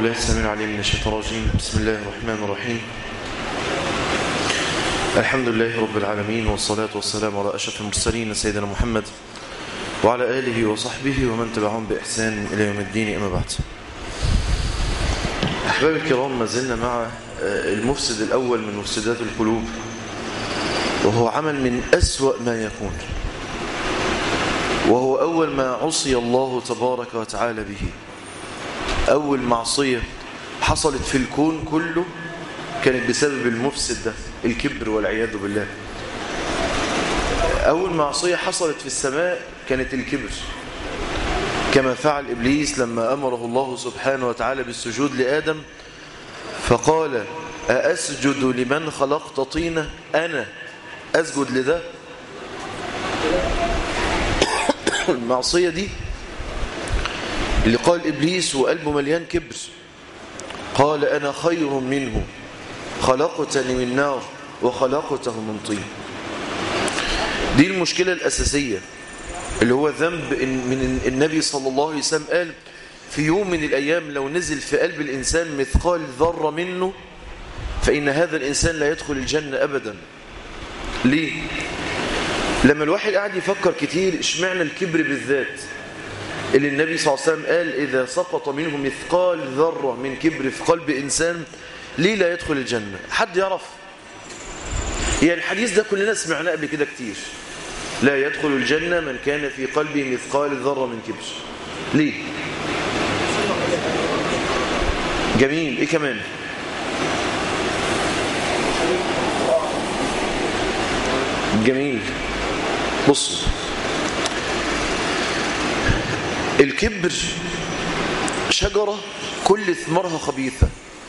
بالله السميع العليم من الشيطان الرجيم بسم الله الرحمن الرحيم الحمد لله رب العالمين والصلاة والسلام على أشرف المرسلين سيدنا محمد وعلى آله وصحبه ومن تبعهم بإحسان إلى يوم الدين أما بعد أحباب الكرام ما زلنا مع المفسد الأول من مفسدات القلوب وهو عمل من أسوأ ما يكون وهو أول ما عصي الله تبارك وتعالى به أول معصية حصلت في الكون كله كانت بسبب المفسد ده الكبر والعياذ بالله أول معصية حصلت في السماء كانت الكبر كما فعل إبليس لما أمره الله سبحانه وتعالى بالسجود لآدم فقال أأسجد لمن خلقت طينة أنا أسجد لده المعصية دي اللي قال إبليس وقلبه مليان كبر قال أنا خير منه خلقتني من نار وخلقته من طين دي المشكلة الأساسية اللي هو ذنب من النبي صلى الله عليه وسلم قال في يوم من الأيام لو نزل في قلب الإنسان مثقال ذرة منه فإن هذا الإنسان لا يدخل الجنة أبدا ليه؟ لما الواحد قاعد يفكر كتير اشمعنى الكبر بالذات اللي النبي صلى الله عليه وسلم قال إذا سقط منه مثقال ذرة من كبر في قلب إنسان ليه لا يدخل الجنة حد يعرف يعني الحديث ده كلنا سمعناه قبل كده كتير لا يدخل الجنة من كان في قلبه مثقال ذرة من كبر ليه جميل ايه كمان جميل بصوا الكبر شجرة كل ثمارها خبيثة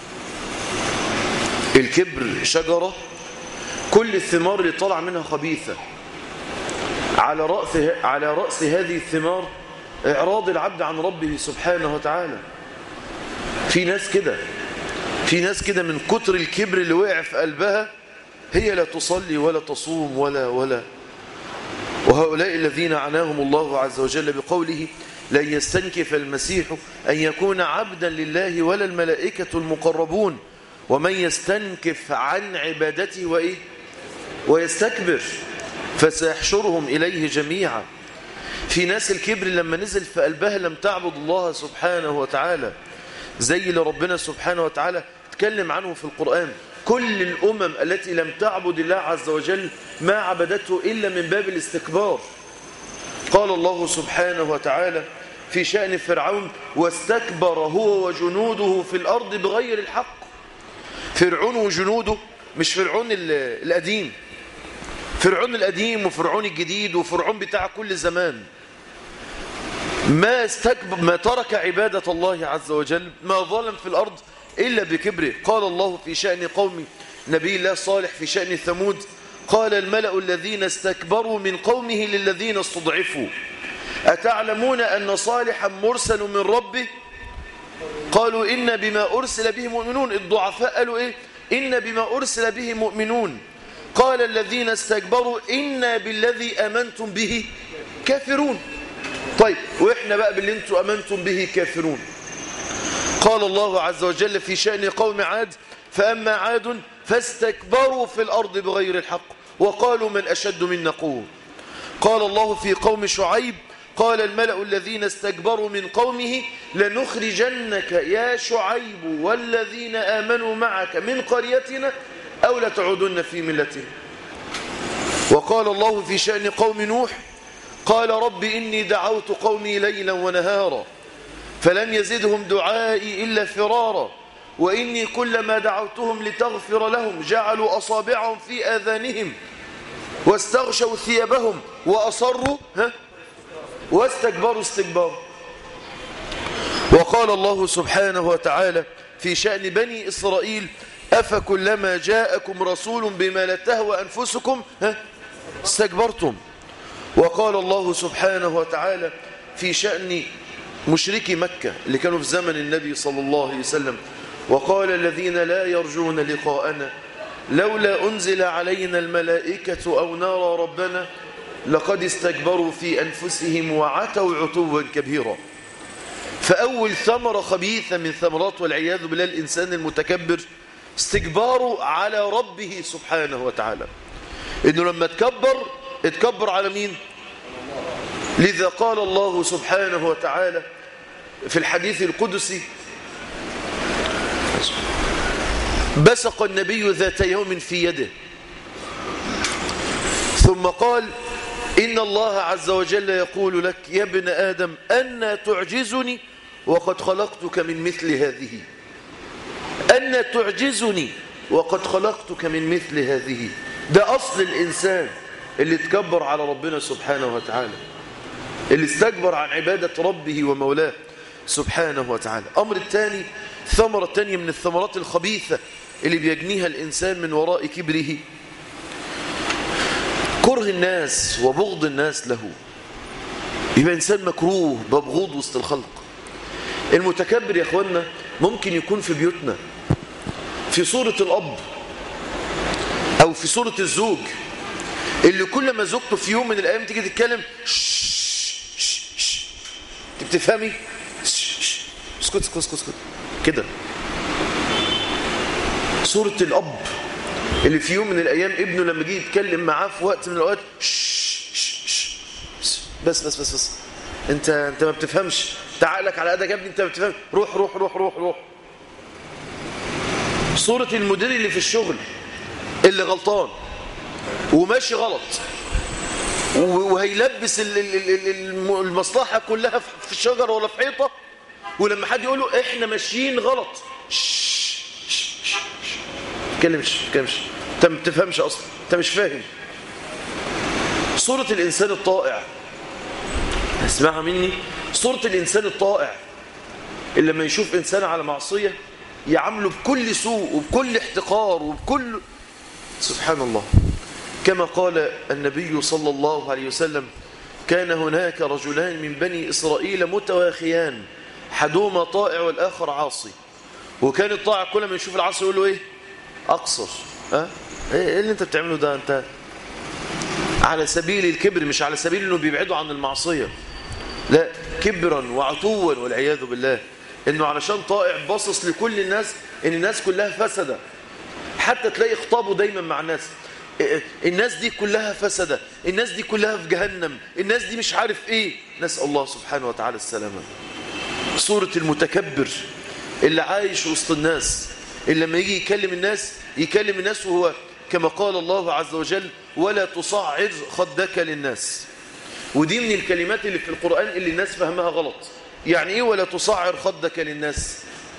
الكبر شجرة كل الثمار اللي طالع منها خبيثة على رأس, على رأس هذه الثمار إعراض العبد عن ربه سبحانه وتعالى في ناس كده في ناس كده من كتر الكبر اللي وقع في قلبها هي لا تصلي ولا تصوم ولا ولا وهؤلاء الذين عناهم الله عز وجل بقوله لن يستنكف المسيح أن يكون عبدا لله ولا الملائكة المقربون ومن يستنكف عن عبادته وإيه ويستكبر فسيحشرهم إليه جميعا في ناس الكبر لما نزل في قلبها لم تعبد الله سبحانه وتعالى زي اللي ربنا سبحانه وتعالى تكلم عنه في القرآن كل الأمم التي لم تعبد الله عز وجل ما عبدته إلا من باب الاستكبار قال الله سبحانه وتعالى في شأن فرعون واستكبر هو وجنوده في الأرض بغير الحق فرعون وجنوده مش فرعون القديم فرعون القديم وفرعون الجديد وفرعون بتاع كل زمان ما استكبر ما ترك عبادة الله عز وجل ما ظلم في الأرض إلا بكبره قال الله في شأن قوم نبي الله صالح في شأن ثمود قال الملأ الذين استكبروا من قومه للذين استضعفوا أتعلمون أن صالحا مرسل من ربه قالوا إن بما أرسل به مؤمنون الضعفاء قالوا إيه إن بما أرسل به مؤمنون قال الذين استكبروا إنا بالذي أمنتم به كافرون طيب وإحنا بقى باللي أنتم أمنتم به كافرون قال الله عز وجل في شأن قوم عاد فأما عاد فاستكبروا في الأرض بغير الحق وقالوا من أشد منا قوة قال الله في قوم شعيب قال الملأ الذين استكبروا من قومه لنخرجنك يا شعيب والذين آمنوا معك من قريتنا أو لتعودن في ملتنا وقال الله في شأن قوم نوح قال رب إني دعوت قومي ليلا ونهارا فلم يزدهم دعائي إلا فرارا وإني كلما دعوتهم لتغفر لهم جعلوا أصابعهم في آذانهم واستغشوا ثيابهم وأصروا ها واستكبروا استكبارا وقال الله سبحانه وتعالى في شأن بني إسرائيل أفكلما جاءكم رسول بما لا تهوى أنفسكم ها استكبرتم وقال الله سبحانه وتعالى في شأن مشركي مكة اللي كانوا في زمن النبي صلى الله عليه وسلم وقال الذين لا يرجون لقاءنا لولا أنزل علينا الملائكة أو نرى ربنا لقد استكبروا في أنفسهم وعتوا عتوا كبيرا فأول ثمرة خبيثة من ثمرات والعياذ بالله الإنسان المتكبر استكباره على ربه سبحانه وتعالى إنه لما تكبر اتكبر على مين لذا قال الله سبحانه وتعالى في الحديث القدسي بسق النبي ذات يوم في يده ثم قال إن الله عز وجل يقول لك يا ابن آدم أن تعجزني وقد خلقتك من مثل هذه أن تعجزني وقد خلقتك من مثل هذه ده أصل الإنسان اللي تكبر على ربنا سبحانه وتعالى اللي استكبر عن عبادة ربه ومولاه سبحانه وتعالى أمر الثاني ثمرة الثانية من الثمرات الخبيثة اللي بيجنيها الإنسان من وراء كبره كره الناس وبغض الناس له يبقى إنسان مكروه مبغوض وسط الخلق المتكبر يا أخوانا ممكن يكون في بيوتنا في صورة الأب أو في صورة الزوج اللي كل ما زوجته في يوم من الأيام تيجي تتكلم انت بتفهمي اسكت اسكت اسكت اسكت كده صورة الأب اللي في يوم من الأيام ابنه لما جه يتكلم معاه في وقت من الأوقات بس بس بس بس انت انت ما بتفهمش تعالك على قدك يا ابني انت ما بتفهمش روح روح روح روح روح صورة المدير اللي في الشغل اللي غلطان وماشي غلط وهيلبس المصلحة كلها في الشجر ولا في حيطة ولما حد يقول له احنا ماشيين غلط تكلمش تكلمش انت ما بتفهمش اصلا انت مش فاهم صورة الانسان الطائع اسمعها مني صورة الانسان الطائع اللي لما يشوف انسان على معصية يعامله بكل سوء وبكل احتقار وبكل سبحان الله كما قال النبي صلى الله عليه وسلم كان هناك رجلان من بني إسرائيل متواخيان حدوما طائع والآخر عاصي وكان الطائع كل ما يشوف العاصي يقول له ايه أقصر ها ايه اللي انت بتعمله ده انت على سبيل الكبر مش على سبيل انه بيبعدوا عن المعصية لا كبرا وعتوا والعياذ بالله انه علشان طائع باصص لكل الناس ان الناس كلها فسده حتى تلاقي خطابه دايما مع الناس الناس دي كلها فسدة الناس دي كلها في جهنم الناس دي مش عارف ايه نسأل الله سبحانه وتعالى السلامة صورة المتكبر اللي عايش وسط الناس اللي لما يجي يكلم الناس يكلم الناس وهو كما قال الله عز وجل ولا تصعر خدك للناس ودي من الكلمات اللي في القرآن اللي الناس فهمها غلط يعني ايه ولا تصعر خدك للناس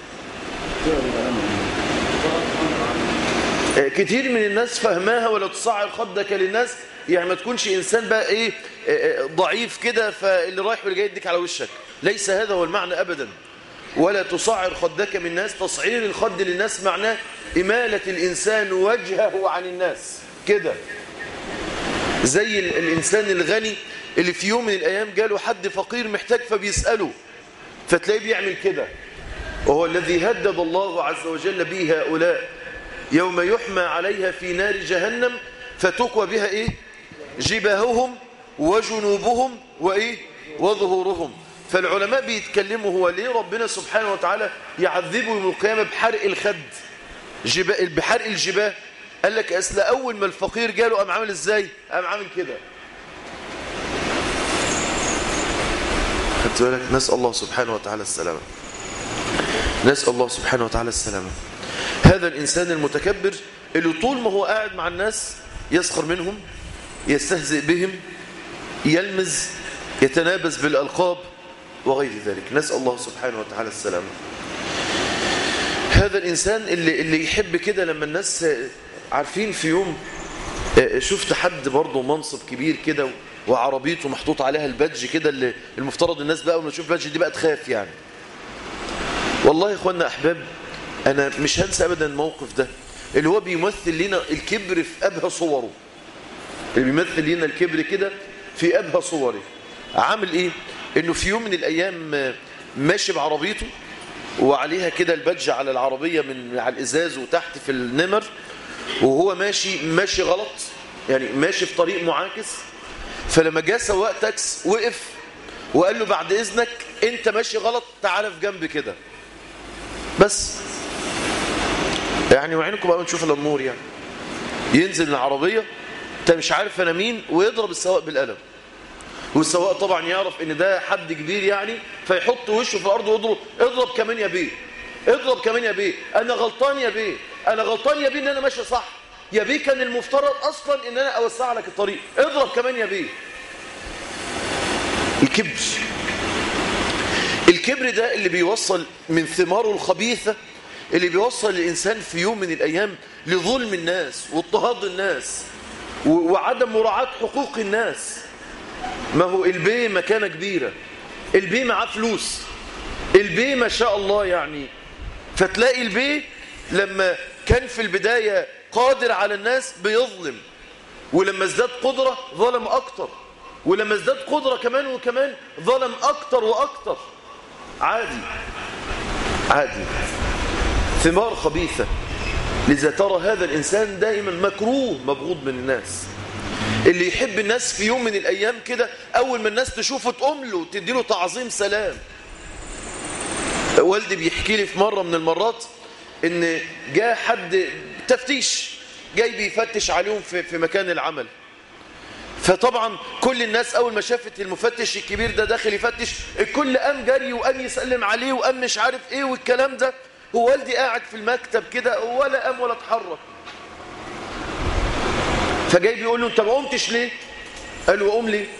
كتير من الناس فهماها ولا تصعر خدك للناس يعني ما تكونش إنسان بقى إيه ضعيف كده فاللي رايح واللي جاي يديك على وشك ليس هذا هو المعنى أبدا ولا تصعر خدك من الناس تصعير الخد للناس معناه إمالة الإنسان وجهه عن الناس كده زي الإنسان الغني اللي في يوم من الأيام جاله حد فقير محتاج فبيسأله فتلاقيه بيعمل كده وهو الذي هدد الله عز وجل به هؤلاء يوم يحمى عليها في نار جهنم فتكوى بها ايه جباههم وجنوبهم وايه وظهورهم فالعلماء بيتكلموا هو ليه ربنا سبحانه وتعالى يعذبه يوم القيامة بحرق الخد جبا بحرق الجباه قال لك اصل اول ما الفقير جاله قام عامل ازاي قام عامل كده خدت بالك نسال الله سبحانه وتعالى السلامه نسال الله سبحانه وتعالى السلامه هذا الإنسان المتكبر اللي طول ما هو قاعد مع الناس يسخر منهم يستهزئ بهم يلمز يتنابز بالألقاب وغير ذلك نسأل الله سبحانه وتعالى السلامة هذا الإنسان اللي, اللي يحب كده لما الناس عارفين في يوم شفت حد برضه منصب كبير كده وعربيته محطوط عليها البادج كده اللي المفترض الناس بقى لما تشوف البادج دي بقى تخاف يعني والله يا اخوانا احباب انا مش هنسى ابدا الموقف ده اللي هو بيمثل لنا الكبر في ابهى صوره اللي بيمثل لنا الكبر كده في ابهى صوره عامل ايه انه في يوم من الايام ماشي بعربيته وعليها كده البادج على العربيه من على الازاز وتحت في النمر وهو ماشي ماشي غلط يعني ماشي في طريق معاكس فلما جاء سواق تاكس وقف وقال له بعد اذنك انت ماشي غلط تعالى في جنب كده بس يعني وعينكم بقى نشوف الامور يعني ينزل من العربيه انت مش عارف انا مين ويضرب السواق بالقلم والسواق طبعا يعرف ان ده حد كبير يعني فيحط وشه في الارض ويضرب اضرب كمان يا بيه اضرب كمان يا بيه انا غلطان يا بيه انا غلطان يا بيه ان انا ماشي صح يا بيه كان المفترض اصلا ان انا اوسع لك الطريق اضرب كمان يا بيه الكبر الكبر ده اللي بيوصل من ثماره الخبيثة اللي بيوصل الإنسان في يوم من الأيام لظلم الناس واضطهاد الناس وعدم مراعاة حقوق الناس ما هو البي مكانة كبيرة البي معاه فلوس البي ما شاء الله يعني فتلاقي البي لما كان في البداية قادر على الناس بيظلم ولما ازداد قدرة ظلم أكتر ولما ازداد قدرة كمان وكمان ظلم أكتر وأكتر عادي عادي ثمار خبيثة لذا ترى هذا الإنسان دائما مكروه مبغوض من الناس اللي يحب الناس في يوم من الأيام كده أول ما الناس تشوفه تقوم له تدي له تعظيم سلام والدي بيحكي لي في مرة من المرات إن جاء حد تفتيش جاي بيفتش عليهم في, في مكان العمل فطبعا كل الناس اول ما شافت المفتش الكبير ده داخل يفتش الكل قام جري وقام يسلم عليه وقام مش عارف ايه والكلام ده هو والدي قاعد في المكتب كده ولا قام ولا اتحرك فجاي بيقول له انت ما قمتش ليه قال له قوم ليه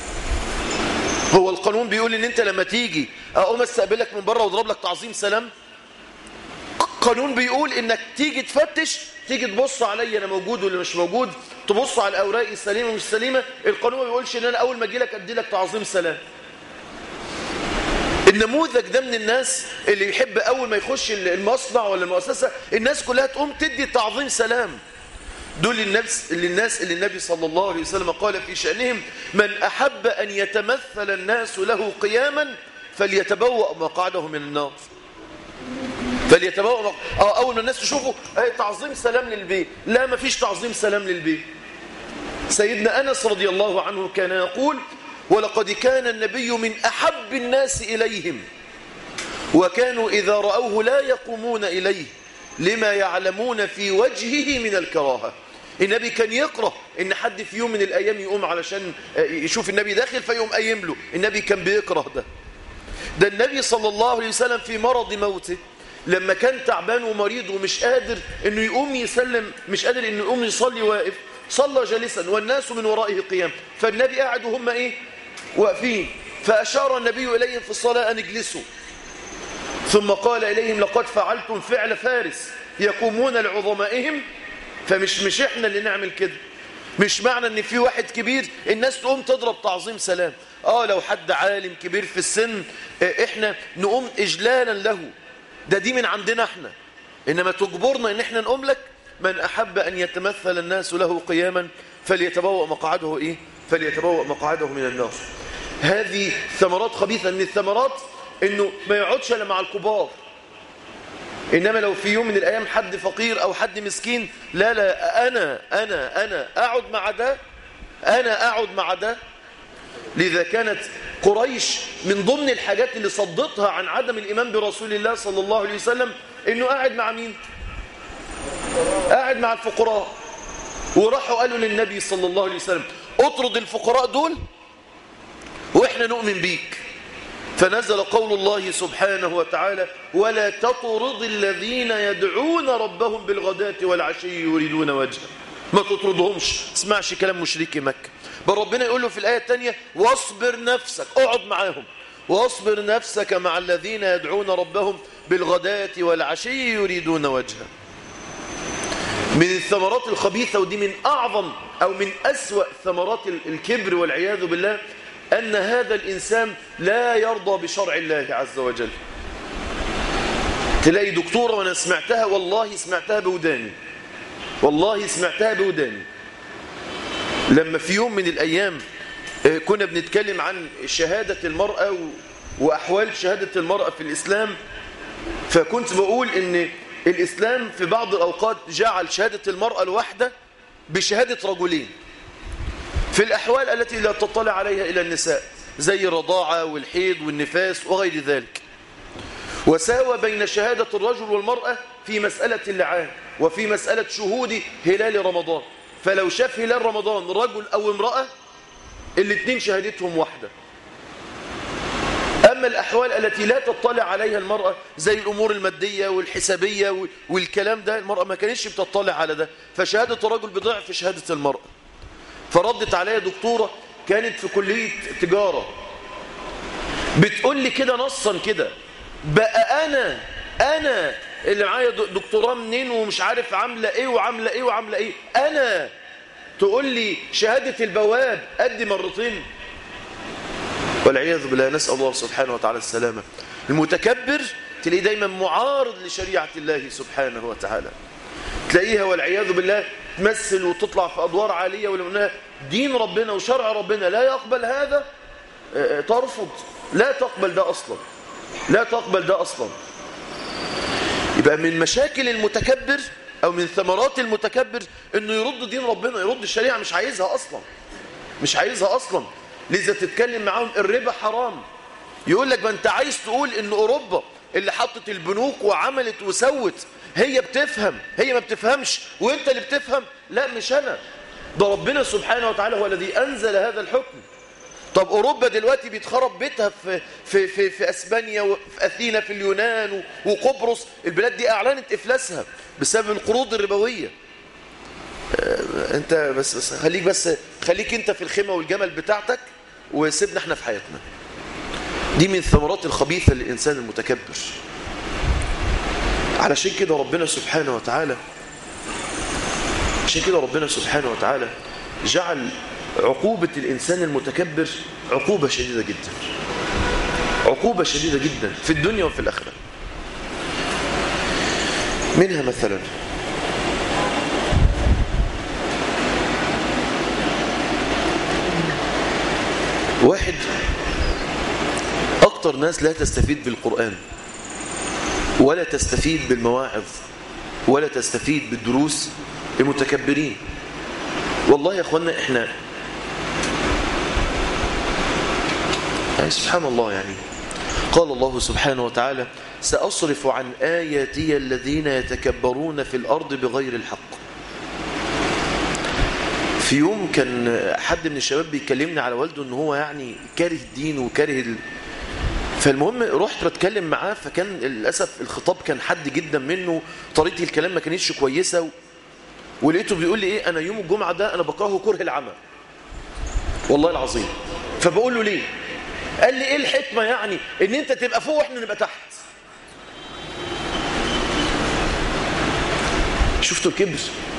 هو القانون بيقول ان انت لما تيجي اقوم استقبلك من بره واضرب لك تعظيم سلام قانون بيقول انك تيجي تفتش تيجي تبص عليا انا موجود ولا مش موجود تبص على الاوراق السليمه ومش سليمه القانون ما بيقولش ان انا اول ما اجي لك ادي لك تعظيم سلام النموذج ده من الناس اللي يحب اول ما يخش المصنع ولا المؤسسه الناس كلها تقوم تدي تعظيم سلام دول الناس اللي الناس اللي النبي صلى الله عليه وسلم قال في شأنهم من أحب أن يتمثل الناس له قياما فليتبوأ مقعده من النار فليتبوأ اه اول ما الناس تشوفه ايه تعظيم سلام للبيت لا ما فيش تعظيم سلام للبيت سيدنا انس رضي الله عنه كان يقول ولقد كان النبي من احب الناس اليهم وكانوا اذا راوه لا يقومون اليه لما يعلمون في وجهه من الكراهه النبي كان يكره ان حد في يوم من الايام يقوم علشان يشوف النبي داخل فيقوم قايم له النبي كان بيكره ده ده النبي صلى الله عليه وسلم في مرض موته لما كان تعبان ومريض ومش قادر انه يقوم يسلم مش قادر انه يقوم يصلي واقف صلى جالسا والناس من ورائه قيام فالنبي قاعد وهم ايه واقفين فاشار النبي اليهم في الصلاه ان اجلسوا ثم قال اليهم لقد فعلتم فعل فارس يقومون لعظمائهم فمش مش احنا اللي نعمل كده مش معنى ان في واحد كبير الناس تقوم تضرب تعظيم سلام اه لو حد عالم كبير في السن احنا نقوم اجلالا له ده دي من عندنا احنا انما تجبرنا ان احنا نقوم لك من احب ان يتمثل الناس له قياما فليتبوأ مقعده ايه فليتبوأ مقعده من النار هذه ثمرات خبيثة من الثمرات انه ما يقعدش الا مع الكبار انما لو في يوم من الايام حد فقير او حد مسكين لا لا انا انا انا اقعد مع ده انا اقعد مع ده لذا كانت قريش من ضمن الحاجات اللي صدتها عن عدم الإيمان برسول الله صلى الله عليه وسلم إنه قاعد مع مين؟ قاعد مع الفقراء وراحوا قالوا للنبي صلى الله عليه وسلم اطرد الفقراء دول وإحنا نؤمن بيك فنزل قول الله سبحانه وتعالى ولا تطرد الذين يدعون ربهم بالغداة والعشي يريدون وجهه ما تطردهمش اسمعش كلام مشركي مكة بل ربنا يقول له في الآية الثانية واصبر نفسك اقعد معاهم واصبر نفسك مع الذين يدعون ربهم بالغداة والعشي يريدون وجهه من الثمرات الخبيثة ودي من أعظم أو من أسوأ ثمرات الكبر والعياذ بالله أن هذا الإنسان لا يرضى بشرع الله عز وجل تلاقي دكتورة وأنا سمعتها والله سمعتها بوداني والله سمعتها بوداني لما في يوم من الأيام كنا بنتكلم عن شهادة المرأة وأحوال شهادة المرأة في الإسلام فكنت بقول إن الإسلام في بعض الأوقات جعل شهادة المرأة الواحدة بشهادة رجلين في الأحوال التي لا تطلع عليها إلى النساء زي الرضاعة والحيض والنفاس وغير ذلك وساوى بين شهادة الرجل والمرأة في مسألة اللعان وفي مسألة شهود هلال رمضان فلو شاف هلال رمضان رجل أو امرأة الاثنين شهادتهم واحدة أما الأحوال التي لا تطلع عليها المرأة زي الأمور المادية والحسابية والكلام ده المرأة ما كانتش بتطلع على ده فشهادة الرجل بضعف شهادة المرأة فردت عليها دكتورة كانت في كلية تجارة بتقول لي كده نصا كده بقى أنا أنا اللي معايا دكتوراه منين ومش عارف عاملة إيه وعاملة إيه وعاملة إيه أنا تقول لي شهادة البواب قد مرتين والعياذ بالله نسأل الله سبحانه وتعالى السلامة المتكبر تلاقيه دايما معارض لشريعة الله سبحانه وتعالى تلاقيها والعياذ بالله تمثل وتطلع في أدوار عالية ولو دين ربنا وشرع ربنا لا يقبل هذا ترفض لا تقبل ده أصلا لا تقبل ده أصلا يبقى من مشاكل المتكبر أو من ثمرات المتكبر أنه يرد دين ربنا يرد الشريعة مش عايزها أصلا مش عايزها أصلا لذا تتكلم معاهم الربا حرام يقول لك ما انت عايز تقول ان اوروبا اللي حطت البنوك وعملت وسوت هي بتفهم هي ما بتفهمش وانت اللي بتفهم لا مش انا ده ربنا سبحانه وتعالى هو الذي انزل هذا الحكم طب اوروبا دلوقتي بيتخرب بيتها في في في, في اسبانيا وفي اثينا في اليونان وقبرص البلاد دي اعلنت افلاسها بسبب القروض الربويه انت بس, بس خليك بس خليك انت في الخيمه والجمل بتاعتك وسيبنا احنا في حياتنا دي من ثمرات الخبيثة للإنسان المتكبر علشان كده ربنا سبحانه وتعالى عشان كده ربنا سبحانه وتعالى جعل عقوبة الإنسان المتكبر عقوبة شديدة جدا عقوبة شديدة جدا في الدنيا وفي الآخرة منها مثلا واحد أكتر ناس لا تستفيد بالقرآن ولا تستفيد بالمواعظ ولا تستفيد بالدروس المتكبرين والله يا أخوانا إحنا يعني سبحان الله يعني قال الله سبحانه وتعالى سأصرف عن آياتي الذين يتكبرون في الأرض بغير الحق في يوم كان حد من الشباب بيكلمني على والده ان هو يعني كاره الدين وكاره ال... فالمهم رحت بتكلم معاه فكان للاسف الخطاب كان حد جدا منه طريقه الكلام ما كانتش كويسه و... ولقيته بيقول لي ايه انا يوم الجمعه ده انا بكرهه كره العمى والله العظيم فبقول له ليه قال لي ايه الحكمه يعني ان انت تبقى فوق واحنا نبقى تحت شفتوا الكبر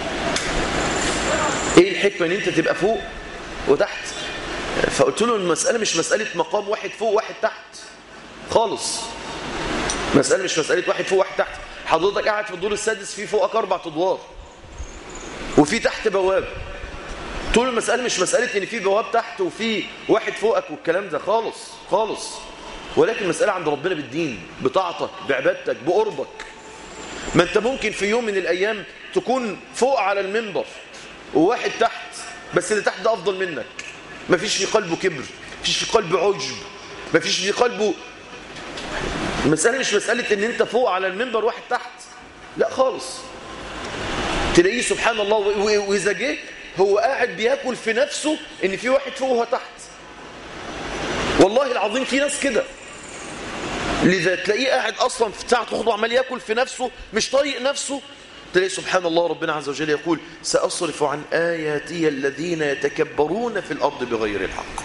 ايه الحكمه ان انت تبقى فوق وتحت فقلت له المساله مش مساله مقام واحد فوق واحد تحت خالص مساله مش مساله واحد فوق واحد تحت حضرتك قاعد في الدور السادس في فوقك اربع ادوار وفي تحت بواب طول المساله مش مساله ان في بواب تحت وفي واحد فوقك والكلام ده خالص خالص ولكن مساله عند ربنا بالدين بطاعتك بعبادتك بقربك ما انت ممكن في يوم من الايام تكون فوق على المنبر وواحد تحت بس اللي تحت ده افضل منك مفيش في قلبه كبر مفيش في قلبه عجب مفيش في قلبه المسألة مش مسألة ان انت فوق على المنبر واحد تحت لا خالص تلاقيه سبحان الله واذا جه هو قاعد بياكل في نفسه ان في واحد فوق وهو تحت والله العظيم في ناس كده لذا تلاقيه قاعد اصلا في ساعه خطوه عمال ياكل في نفسه مش طايق نفسه تلاقي سبحان الله ربنا عز وجل يقول سأصرف عن آياتي الذين يتكبرون في الأرض بغير الحق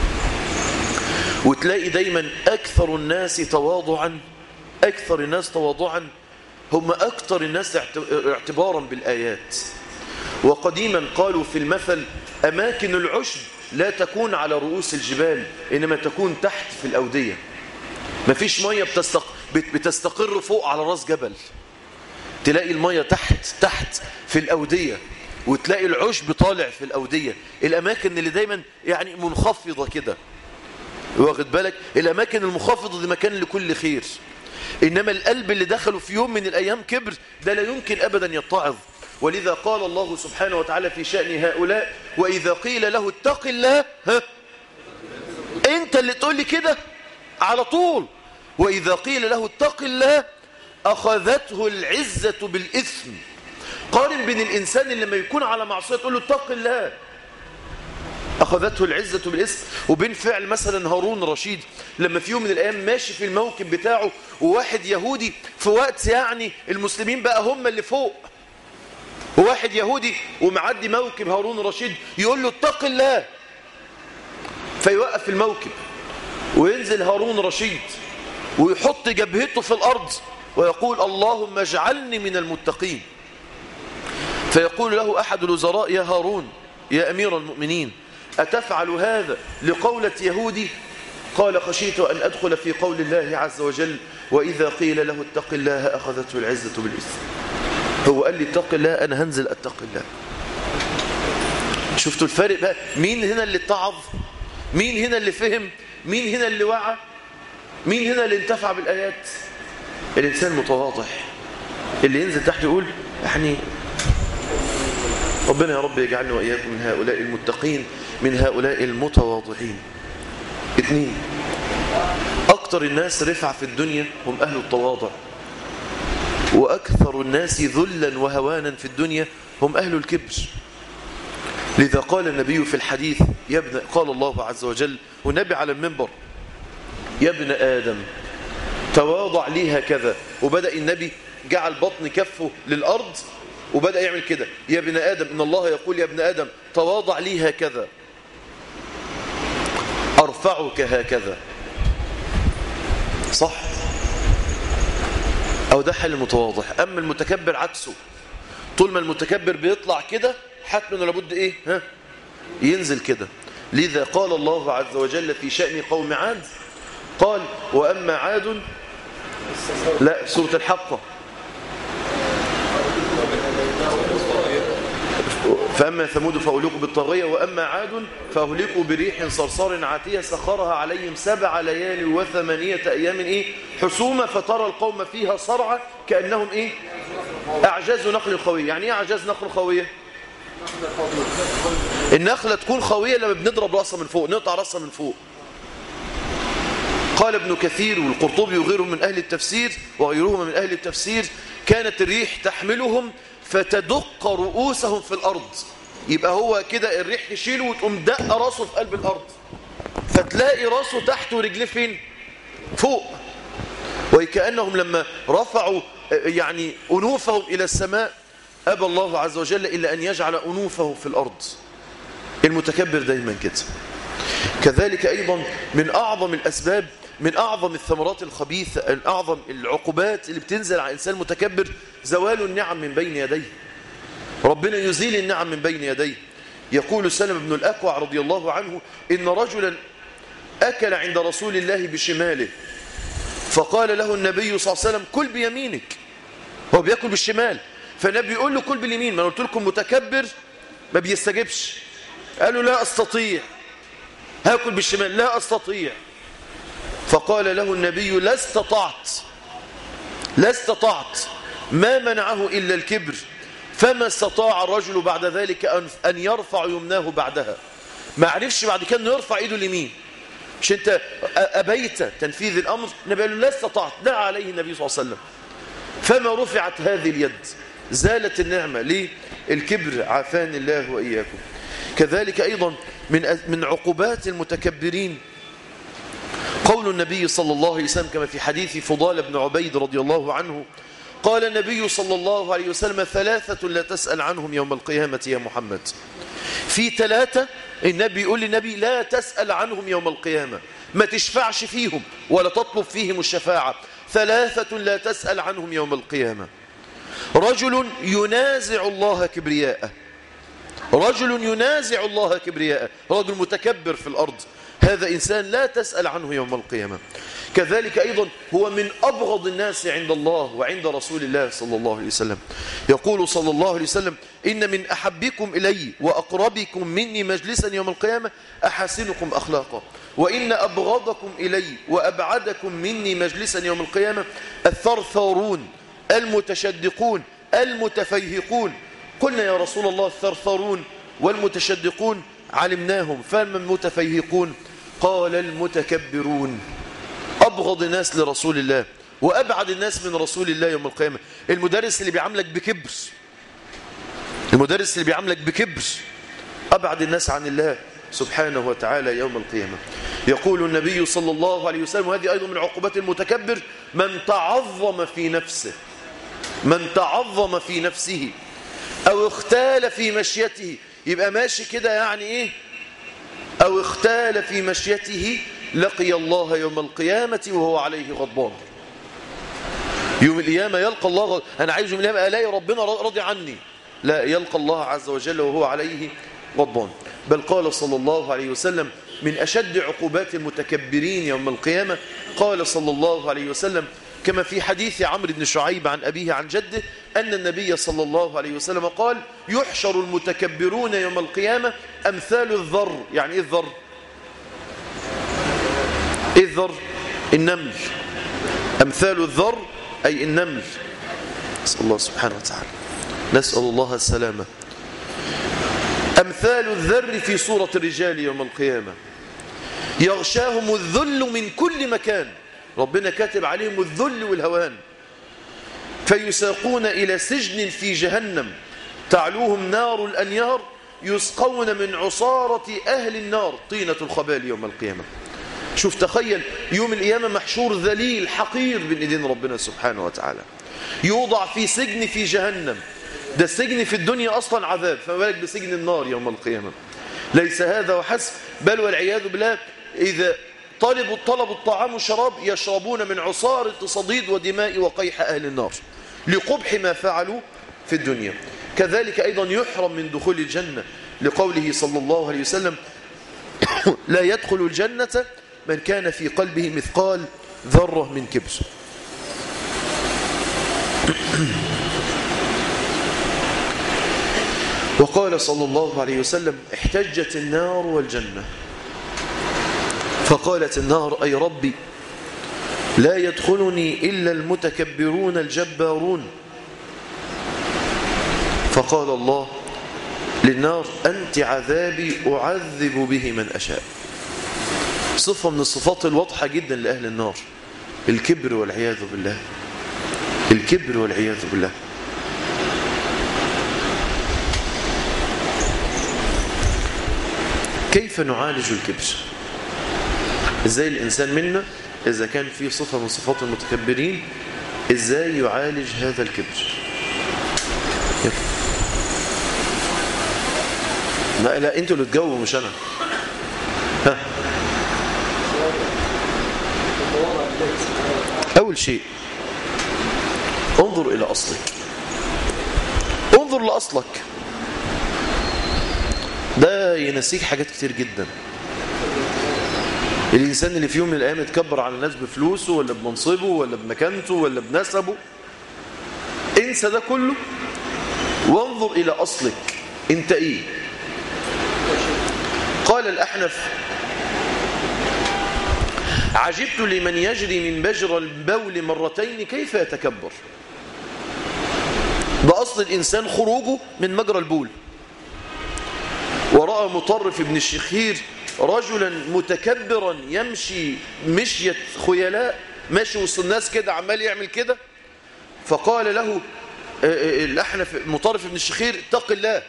وتلاقي دايما أكثر الناس تواضعا أكثر الناس تواضعا هم أكثر الناس اعتبارا بالآيات وقديما قالوا في المثل أماكن العشب لا تكون على رؤوس الجبال إنما تكون تحت في الأودية مفيش مية بتستق... بتستقر فوق على راس جبل تلاقي المية تحت تحت في الأودية وتلاقي العشب طالع في الأودية الأماكن اللي دايما يعني منخفضة كده واخد بالك الأماكن المنخفضة دي مكان لكل خير إنما القلب اللي دخله في يوم من الأيام كبر ده لا يمكن أبدا يتعظ ولذا قال الله سبحانه وتعالى في شأن هؤلاء وإذا قيل له اتق الله ها انت اللي تقول لي كده على طول واذا قيل له اتق الله اخذته العزه بالاثم قارن بين الانسان اللي لما يكون على معصيه تقول له اتق الله أخذته العزة بالاسم وبين فعل مثلا هارون رشيد لما في يوم من الأيام ماشي في الموكب بتاعه وواحد يهودي في وقت يعني المسلمين بقى هم اللي فوق وواحد يهودي ومعدي موكب هارون رشيد يقول له اتق الله فيوقف الموكب وينزل هارون رشيد ويحط جبهته في الأرض ويقول اللهم اجعلني من المتقين فيقول له أحد الوزراء يا هارون يا أمير المؤمنين أتفعل هذا لقولة يهودي قال خشيت أن أدخل في قول الله عز وجل وإذا قيل له اتق الله أخذته العزة بالإثم هو قال لي اتق الله أنا هنزل أتق الله شفتوا الفارق بقى مين هنا اللي اتعظ مين هنا اللي فهم مين هنا اللي وعى مين هنا اللي انتفع بالآيات الإنسان متواضع اللي ينزل تحت يقول يعني ربنا يا رب يجعلنا وإياكم من هؤلاء المتقين من هؤلاء المتواضعين اثنين أكثر الناس رفع في الدنيا هم أهل التواضع وأكثر الناس ذلا وهوانا في الدنيا هم أهل الكبر لذا قال النبي في الحديث يا ابن قال الله عز وجل والنبي على المنبر يا ابن آدم تواضع لي هكذا وبدأ النبي جعل بطن كفه للأرض وبدأ يعمل كده يا ابن آدم إن الله يقول يا ابن آدم تواضع لي هكذا أرفعك هكذا صح أو ده حل المتواضع أما المتكبر عكسه طول ما المتكبر بيطلع كده حتما لابد إيه ها ينزل كده لذا قال الله عز وجل في شأن قوم عاد قال وأما عاد لا سورة الحقة فأما ثمود فأهلكوا بالطاغية وأما عاد فأهلكوا بريح صرصار عاتية سخرها عليهم سبع ليال وثمانية أيام إيه حسومة فترى القوم فيها صرعى كأنهم إيه أعجاز نخل خوية يعني إيه أعجاز نخل خوية النخلة تكون خوية لما بنضرب رأسها من فوق نقطع رأسها من فوق قال ابن كثير والقرطبي وغيرهم من أهل التفسير وغيرهما من أهل التفسير كانت الريح تحملهم فتدق رؤوسهم في الأرض يبقى هو كده الريح تشيله وتقوم دق راسه في قلب الأرض فتلاقي راسه تحت ورجليه فين فوق وكأنهم لما رفعوا يعني أنوفهم إلى السماء أبى الله عز وجل إلا أن يجعل أنوفه في الأرض المتكبر دايما كده كذلك أيضا من أعظم الأسباب من أعظم الثمرات الخبيثة من أعظم العقوبات اللي بتنزل على إنسان متكبر زوال النعم من بين يديه ربنا يزيل النعم من بين يديه يقول سلم بن الأكوع رضي الله عنه إن رجلا أكل عند رسول الله بشماله فقال له النبي صلى الله عليه وسلم كل بيمينك هو بيأكل بالشمال فالنبي يقول له كل باليمين ما قلت لكم متكبر ما بيستجبش قالوا لا أستطيع هاكل بالشمال لا أستطيع فقال له النبي لا استطعت لا استطعت ما منعه إلا الكبر فما استطاع الرجل بعد ذلك أن يرفع يمناه بعدها ما عرفش بعد كده يرفع إيده اليمين مش أنت أبيت تنفيذ الأمر النبي قال له لا استطعت دعا عليه النبي صلى الله عليه وسلم فما رفعت هذه اليد زالت النعمة ليه الكبر عافاني الله وإياكم كذلك أيضا من من عقوبات المتكبرين قول النبي صلى الله عليه وسلم كما في حديث فضال بن عبيد رضي الله عنه قال النبي صلى الله عليه وسلم ثلاثة لا تسأل عنهم يوم القيامة يا محمد في ثلاثة النبي يقول للنبي لا تسأل عنهم يوم القيامة ما تشفعش فيهم ولا تطلب فيهم الشفاعة ثلاثة لا تسأل عنهم يوم القيامة رجل ينازع الله كبرياءه رجل ينازع الله كبرياءه رجل متكبر في الأرض هذا إنسان لا تسأل عنه يوم القيامة كذلك أيضا هو من أبغض الناس عند الله وعند رسول الله صلى الله عليه وسلم يقول صلى الله عليه وسلم إن من أحبكم إلي وأقربكم مني مجلسا يوم القيامة أحسنكم أخلاقا وإن أبغضكم إلي وأبعدكم مني مجلسا يوم القيامة الثرثارون المتشدقون المتفيهقون قلنا يا رسول الله الثرثارون والمتشدقون علمناهم فما المتفيهقون قال المتكبرون أبغض الناس لرسول الله وأبعد الناس من رسول الله يوم القيامة المدرس اللي بيعاملك بكبر المدرس اللي بيعاملك بكبر أبعد الناس عن الله سبحانه وتعالى يوم القيامة يقول النبي صلى الله عليه وسلم وهذه أيضا من عقوبات المتكبر من تعظم في نفسه من تعظم في نفسه أو اختال في مشيته يبقى ماشي كده يعني إيه أو اختال في مشيته لقي الله يوم القيامة وهو عليه غضبان يوم القيامة يلقى الله غضبان. أنا عايز يوم القيامة ألاقي ربنا راضي عني لا يلقى الله عز وجل وهو عليه غضبان بل قال صلى الله عليه وسلم من أشد عقوبات المتكبرين يوم القيامة قال صلى الله عليه وسلم كما في حديث عمرو بن شعيب عن أبيه عن جده أن النبي صلى الله عليه وسلم قال يحشر المتكبرون يوم القيامة أمثال الذر يعني إيه الذر إيه الذر النمل أمثال الذر أي النمل نسأل الله سبحانه وتعالى نسأل الله السلامة أمثال الذر في صورة الرجال يوم القيامة يغشاهم الذل من كل مكان ربنا كاتب عليهم الذل والهوان فيساقون إلى سجن في جهنم تعلوهم نار الأنيار يسقون من عصارة أهل النار طينة الخبال يوم القيامة شوف تخيل يوم القيامة محشور ذليل حقير بين ايدين ربنا سبحانه وتعالى يوضع في سجن في جهنم ده السجن في الدنيا أصلا عذاب فما بالك بسجن النار يوم القيامة ليس هذا وحسب بل والعياذ بالله إذا طلبوا طلبوا الطعام والشراب يشربون من عصارة صديد ودماء وقيح أهل النار لقبح ما فعلوا في الدنيا كذلك أيضا يحرم من دخول الجنة لقوله صلى الله عليه وسلم لا يدخل الجنة من كان في قلبه مثقال ذرة من كبر وقال صلى الله عليه وسلم احتجت النار والجنة فقالت النار أي ربي لا يدخلني إلا المتكبرون الجبارون فقال الله للنار أنت عذابي أعذب به من أشاء صفة من الصفات الواضحة جدا لأهل النار الكبر والعياذ بالله الكبر والعياذ بالله كيف نعالج الكبر ازاي الانسان منا اذا كان في صفه من صفات المتكبرين ازاي يعالج هذا الكبر يلا. لا لا انتوا اللي تجاوبوا مش انا ها اول شيء انظر الى اصلك انظر لاصلك ده ينسيك حاجات كتير جدا الإنسان اللي في يوم من الأيام يتكبر على الناس بفلوسه ولا بمنصبه ولا بمكانته ولا بنسبه انسى ده كله وانظر إلى أصلك انت إيه قال الأحنف عجبت لمن يجري من بجر البول مرتين كيف يتكبر ده أصل الإنسان خروجه من مجرى البول ورأى مطرف بن الشخير رجلا متكبرا يمشي مشية خيلاء ماشي وسط الناس كده عمال يعمل كده فقال له الأحنف مطرف بن الشخير اتق الله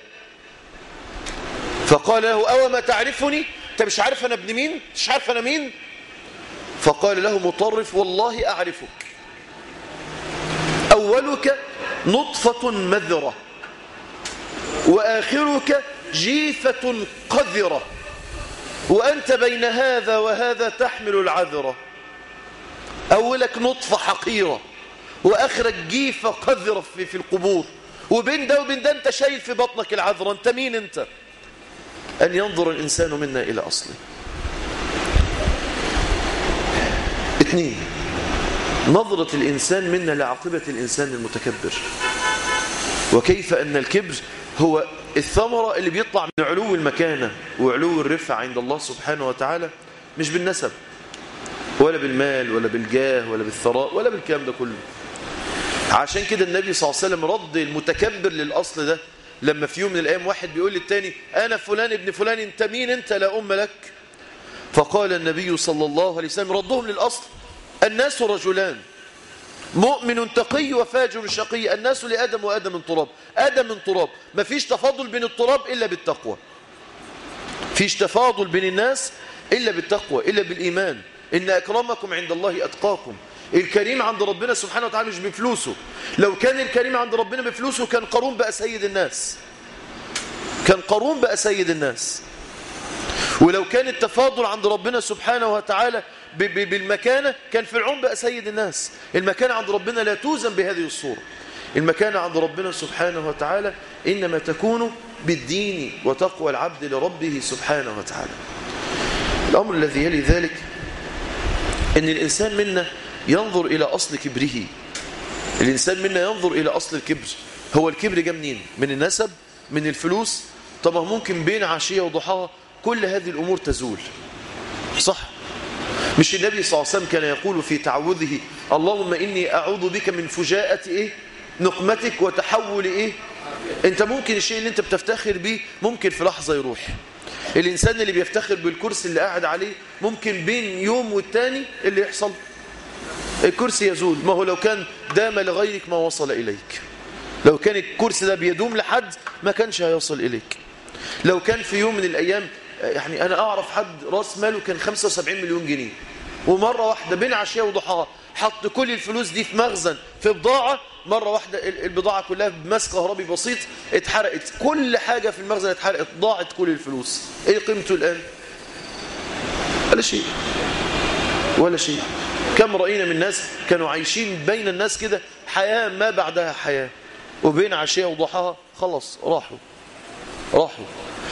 فقال له أو ما تعرفني انت مش عارف أنا ابن مين مش عارف أنا مين فقال له مطرف والله أعرفك أولك نطفة مذرة وآخرك جيفة قذرة وأنت بين هذا وهذا تحمل العذرة أولك نطفة حقيرة وآخرك جيفة قذرة في, في القبور وبين ده وبين ده أنت شايل في بطنك العذرة أنت مين أنت أن ينظر الإنسان منا إلى أصله اثنين نظرة الإنسان منا لعاقبة الإنسان المتكبر وكيف أن الكبر هو الثمرة اللي بيطلع من علو المكانة وعلو الرفع عند الله سبحانه وتعالى مش بالنسب ولا بالمال ولا بالجاه ولا بالثراء ولا بالكلام ده كله عشان كده النبي صلى الله عليه وسلم رد المتكبر للأصل ده لما في يوم من الأيام واحد بيقول للتاني أنا فلان ابن فلان انت مين انت لا أم لك فقال النبي صلى الله عليه وسلم ردهم للأصل الناس رجلان مؤمن تقي وفاجر شقي الناس لآدم وآدم من تراب آدم من تراب ما فيش تفاضل بين التراب إلا بالتقوى فيش تفاضل بين الناس إلا بالتقوى إلا بالإيمان إن أكرمكم عند الله أتقاكم الكريم عند ربنا سبحانه وتعالى مش بفلوسه لو كان الكريم عند ربنا بفلوسه كان قارون بقى سيد الناس كان قارون بقى سيد الناس ولو كان التفاضل عند ربنا سبحانه وتعالى بالمكانة كان فرعون بقى سيد الناس المكانة عند ربنا لا توزن بهذه الصورة المكانة عند ربنا سبحانه وتعالى إنما تكون بالدين وتقوى العبد لربه سبحانه وتعالى الأمر الذي يلي ذلك أن الإنسان منا ينظر إلى أصل كبره الإنسان منا ينظر إلى أصل الكبر هو الكبر جاء منين من النسب من الفلوس طبعا ممكن بين عشية وضحاها كل هذه الأمور تزول صح مش النبي صلى الله عليه وسلم كان يقول في تعوذه اللهم إني أعوذ بك من فجاءة إيه نقمتك وتحول إيه أنت ممكن الشيء اللي أنت بتفتخر به ممكن في لحظة يروح الإنسان اللي بيفتخر بالكرسي اللي قاعد عليه ممكن بين يوم والتاني اللي يحصل الكرسي يزول ما هو لو كان دام لغيرك ما وصل إليك لو كان الكرسي ده بيدوم لحد ما كانش هيوصل إليك لو كان في يوم من الأيام يعني أنا أعرف حد راس ماله كان 75 مليون جنيه ومرة واحدة بين عشية وضحاها حط كل الفلوس دي في مخزن في بضاعة مرة واحدة البضاعة كلها بمس كهربي بسيط اتحرقت كل حاجة في المخزن اتحرقت ضاعت كل الفلوس ايه قيمته الآن ولا شيء ولا شيء كم رأينا من ناس كانوا عايشين بين الناس كده حياة ما بعدها حياة وبين عشية وضحاها خلص راحوا راحوا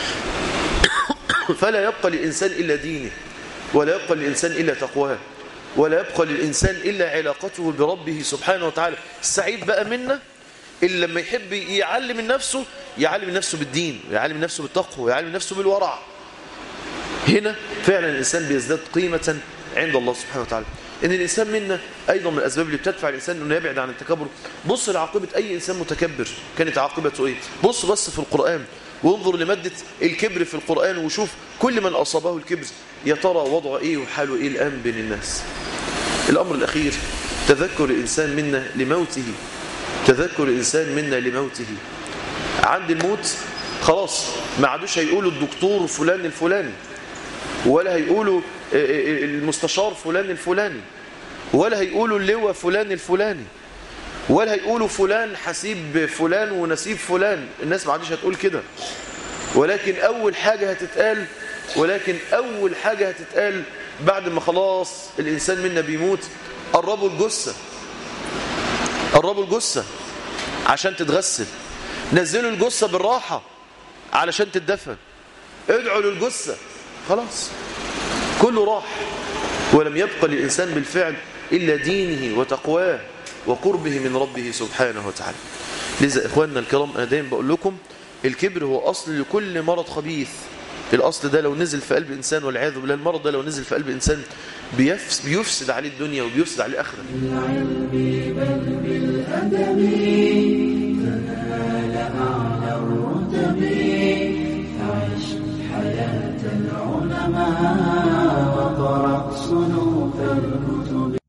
فلا يبقى للإنسان إلا دينه ولا يبقى للإنسان إلا تقواه ولا يبقى للإنسان إلا علاقته بربه سبحانه وتعالى السعيد بقى منا اللي لما يحب يعلم من نفسه يعلم من نفسه بالدين ويعلم من نفسه بالتقوى ويعلم من نفسه بالورع هنا فعلا الإنسان بيزداد قيمة عند الله سبحانه وتعالى إن الإنسان منا أيضا من الأسباب اللي بتدفع الإنسان أنه يبعد عن التكبر بص لعاقبة أي إنسان متكبر كانت عاقبته إيه بص بس في القرآن وانظر لمادة الكبر في القرآن وشوف كل من أصابه الكبر يا ترى وضعه إيه وحاله إيه الآن بين الناس الأمر الأخير تذكر الإنسان منا لموته تذكر الإنسان منا لموته عند الموت خلاص ما عادوش هيقولوا الدكتور فلان الفلاني ولا هيقولوا المستشار فلان الفلاني ولا هيقولوا اللواء فلان الفلاني ولا هيقولوا فلان حسيب فلان ونسيب فلان الناس ما عادش هتقول كده ولكن أول حاجة هتتقال ولكن أول حاجة هتتقال بعد ما خلاص الإنسان منا بيموت قربوا الجثة قربوا الجثة عشان تتغسل نزلوا الجثة بالراحة علشان تتدفن ادعوا للجثة خلاص كله راح ولم يبقى للإنسان بالفعل إلا دينه وتقواه وقربه من ربه سبحانه وتعالى لذا إخواننا الكرام أنا دايما بقول لكم الكبر هو أصل لكل مرض خبيث الأصل ده لو نزل في قلب إنسان والعياذ بالله المرض ده لو نزل في قلب إنسان بيفس بيفسد عليه الدنيا وبيفسد عليه الآخرة بالعلم بل بالأدب تنال أعلى الرتب فعش حياة العلماء وقرأ صنوف الكتب